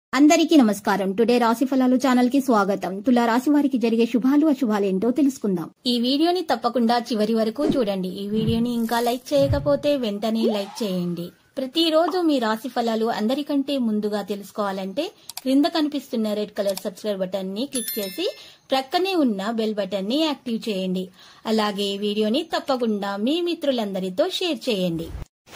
అందరికీ నమస్కారం టుడే రాశి ఫలాలు ఛానల్ కి స్వాగతం తులా రాశి వారికి జరిగే శుభాలు అశుభాలు ఏంటో తెలుసుకుందాం ఈ వీడియోని తప్పకుండా చివరి వరకు చూడండి ఈ వీడియోని ఇంకా లైక్ చేయకపోతే వెంటనే లైక్ చేయండి ప్రతిరోజు మీ రాశి ఫలాలు అందరికంటే ముందుగా తెలుసుకోవాలంటే క్రింద కనిపిస్తున్న రెడ్ కలర్ సబ్స్క్రైబ్ బటన్ ని క్లిక్ చేసి ప్రక్కనే ఉన్న బెల్ బటన్ ని యాక్టివ్ చేయండి అలాగే ఈ వీడియోని తప్పకుండా మీ మిత్రులందరితో షేర్ చేయండి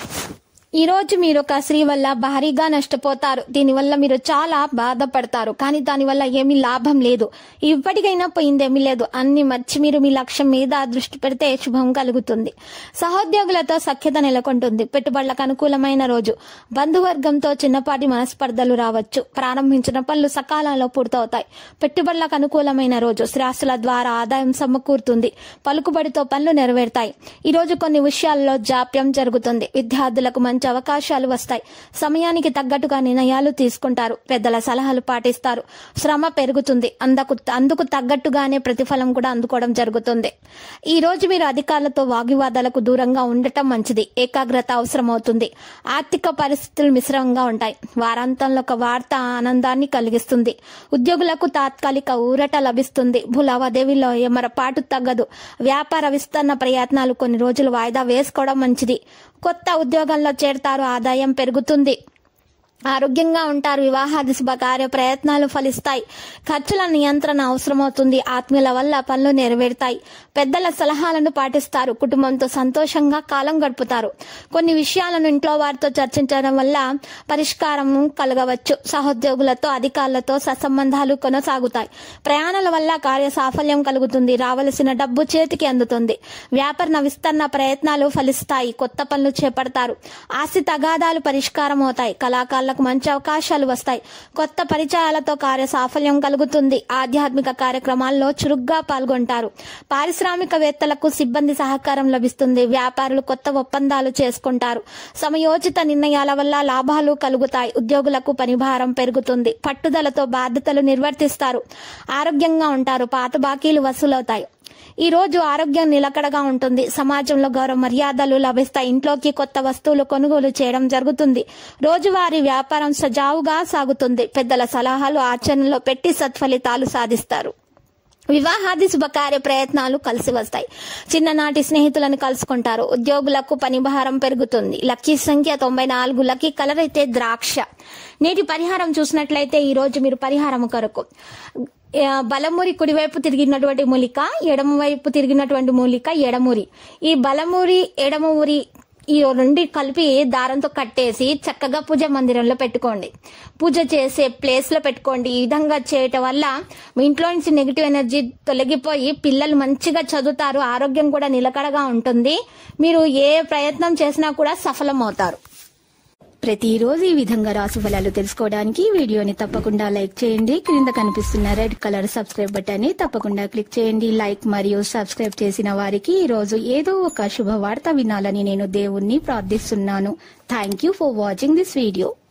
ఈ రోజు మీరు ఒక స్త్రీ వల్ల భారీగా నష్టపోతారు దీనివల్ల మీరు చాలా బాధపడతారు కానీ దానివల్ల ఏమీ లాభం లేదు ఇప్పటికైనా పోయిందేమీ లేదు అన్ని మర్చి మీరు మీ లక్ష్యం మీద దృష్టి పెడితే శుభం కలుగుతుంది సహోద్యోగులతో సఖ్యత నెలకొంటుంది పెట్టుబడులకు అనుకూలమైన రోజు బంధువర్గంతో చిన్నపాటి మనస్పర్ధలు రావచ్చు ప్రారంభించిన పనులు సకాలంలో పూర్తవుతాయి పెట్టుబడులకు అనుకూలమైన రోజు స్థిరాస్తుల ద్వారా ఆదాయం సమకూరుతుంది పలుకుబడితో పనులు నెరవేరుతాయి ఈ రోజు కొన్ని విషయాల్లో జాప్యం జరుగుతుంది విద్యార్థులకు మంచి అవకాశాలు వస్తాయి సమయానికి తగ్గట్టుగా నిర్ణయాలు తీసుకుంటారు పెద్దల సలహాలు పాటిస్తారు శ్రమ పెరుగుతుంది అందుకు అందుకు తగ్గట్టుగానే ప్రతిఫలం కూడా అందుకోవడం జరుగుతుంది ఈ రోజు మీరు అధికారులతో వాగ్వివాదాలకు దూరంగా ఉండటం మంచిది ఏకాగ్రత అవసరం అవుతుంది ఆర్థిక పరిస్థితులు మిశ్రమంగా ఉంటాయి వారాంతంలో ఒక వార్త ఆనందాన్ని కలిగిస్తుంది ఉద్యోగులకు తాత్కాలిక ఊరట లభిస్తుంది భూ లావాదేవీలో ఎమరపాటు తగ్గదు వ్యాపార విస్తరణ ప్రయత్నాలు కొన్ని రోజులు వాయిదా వేసుకోవడం మంచిది కొత్త ఉద్యోగంలో చేరతారు ఆదాయం పెరుగుతుంది ఆరోగ్యంగా ఉంటారు వివాహాది శుభకార్య ప్రయత్నాలు ఫలిస్తాయి ఖర్చుల నియంత్రణ అవసరమవుతుంది ఆత్మీయుల వల్ల పనులు నెరవేరుతాయి పెద్దల సలహాలను పాటిస్తారు కుటుంబంతో సంతోషంగా కాలం గడుపుతారు కొన్ని విషయాలను ఇంట్లో వారితో చర్చించడం వల్ల పరిష్కారం కలగవచ్చు సహోద్యోగులతో అధికారులతో సత్సంబంధాలు కొనసాగుతాయి ప్రయాణాల వల్ల కార్య సాఫల్యం కలుగుతుంది రావలసిన డబ్బు చేతికి అందుతుంది వ్యాపార విస్తరణ ప్రయత్నాలు ఫలిస్తాయి కొత్త పనులు చేపడతారు ఆస్తి తగాదాలు పరిష్కారం అవుతాయి కళాకారులకు మంచి అవకాశాలు వస్తాయి కొత్త పరిచయాలతో కార్య సాఫల్యం కలుగుతుంది ఆధ్యాత్మిక కార్యక్రమాల్లో చురుగ్గా పాల్గొంటారు పారిశ్రామికవేత్తలకు సిబ్బంది సహకారం లభిస్తుంది వ్యాపారులు కొత్త ఒప్పందాలు చేసుకుంటారు సమయోచిత నిర్ణయాల వల్ల లాభాలు కలుగుతాయి ఉద్యోగులకు పనిభారం పెరుగుతుంది పట్టుదలతో బాధ్యతలు నిర్వర్తిస్తారు ఆరోగ్యంగా ఉంటారు పాత బాకీలు వసూలవుతాయి ఈ రోజు ఆరోగ్యం నిలకడగా ఉంటుంది సమాజంలో గౌరవ మర్యాదలు లభిస్తాయి ఇంట్లోకి కొత్త వస్తువులు కొనుగోలు చేయడం జరుగుతుంది రోజువారీ వ్యాపారం సజావుగా సాగుతుంది పెద్దల సలహాలు ఆచరణలో పెట్టి సత్ఫలితాలు సాధిస్తారు వివాహాది శుభకార్య ప్రయత్నాలు కలిసి వస్తాయి చిన్ననాటి స్నేహితులను కలుసుకుంటారు ఉద్యోగులకు పనిభారం పెరుగుతుంది లక్కీ సంఖ్య తొంభై నాలుగు లక్కీ కలర్ అయితే ద్రాక్ష నేటి పరిహారం చూసినట్లయితే ఈ రోజు మీరు పరిహారం కొరకు ఆ, బలమురి కుడివైపు తిరిగినటువంటి మూలిక ఎడమ వైపు తిరిగినటువంటి మూలిక ఎడమురి ఈ బలమురి ఎడమూరి ఈ రెండు కలిపి దారంతో కట్టేసి చక్కగా పూజ మందిరంలో పెట్టుకోండి పూజ చేసే ప్లేస్ లో పెట్టుకోండి ఈ విధంగా చేయటం వల్ల మీ ఇంట్లో నుంచి నెగిటివ్ ఎనర్జీ తొలగిపోయి పిల్లలు మంచిగా చదువుతారు ఆరోగ్యం కూడా నిలకడగా ఉంటుంది మీరు ఏ ప్రయత్నం చేసినా కూడా సఫలం అవుతారు ప్రతిరోజు ఈ విధంగా రాశి ఫలాలు తెలుసుకోవడానికి ఈ వీడియోని తప్పకుండా లైక్ చేయండి క్రింద కనిపిస్తున్న రెడ్ కలర్ సబ్స్క్రైబ్ బటన్ ని తప్పకుండా క్లిక్ చేయండి లైక్ మరియు సబ్స్క్రైబ్ చేసిన వారికి ఈ రోజు ఏదో ఒక శుభవార్త వినాలని నేను దేవుణ్ణి ప్రార్థిస్తున్నాను thank you for watching this video